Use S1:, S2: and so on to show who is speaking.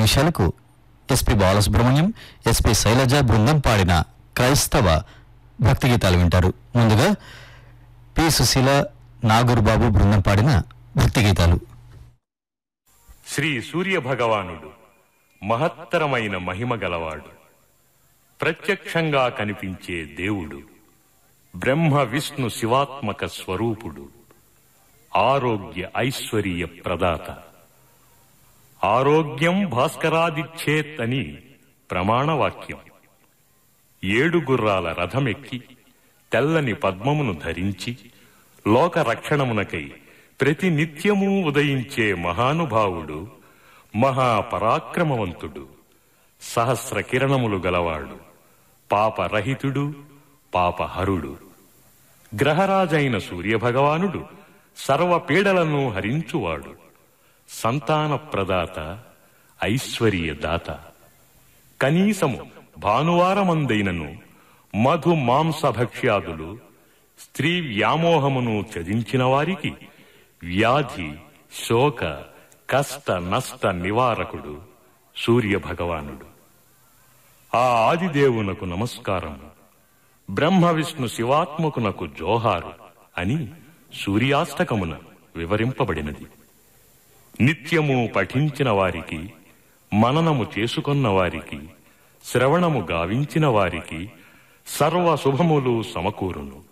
S1: నిమిషాలకు SP Balasubrahmanyam SP Shailaja బృందం పాడిన క్రైస్తవ భక్తి గీతాలు వింటారు ముందుగా పి సుశీల నాగూర్ బాబు బృందం పాడిన భక్తి గీతాలు
S2: శ్రీ సూర్య భగవానుడు మహత్తరమైన మహిమ గలవాడు ప్రత్యక్షంగా కనిపించే దేవుడు బ్రహ్మ విష్ణు శివాత్మక స్వరూపుడు ఆరోగ్య ఐశ్వర్య ప్రదాత ఆరోగ్యం భాస్కరాదిచ్చేత్ అని ప్రమాణవాక్యం ఏడు గుర్రాల రథమెక్కి తెల్లని పద్మమును ధరించి లోక రక్షణమునకై ప్రతి నిత్యము ఉదయించే మహానుభావుడు మహాపరాక్రమవంతుడు సహస్ర కిరణములు గలవాడు పాపరహితుడు పాపహరుడు గ్రహరాజైన సూర్యభగవానుడు సర్వ పీడలను హరించువాడు సంతాన ప్రదాత ఐశ్వర్యదాత కనీసము భానువారమందైనను మధు మాంసభక్ష్యాదులు స్త్రీ వ్యామోహమును త్యజించిన వారికి వ్యాధి శోక కష్ట నష్ట నివారకుడు సూర్య భగవానుడు ఆ ఆదిదేవునకు నమస్కారము బ్రహ్మ విష్ణు శివాత్మకునకు జోహారు అని సూర్యాష్టకమున వివరింపబడినది నిత్యము పఠించిన వారికి మననము చేసుకొన్న వారికి శ్రవణము గావించిన వారికి సర్వ శుభములు సమకూరును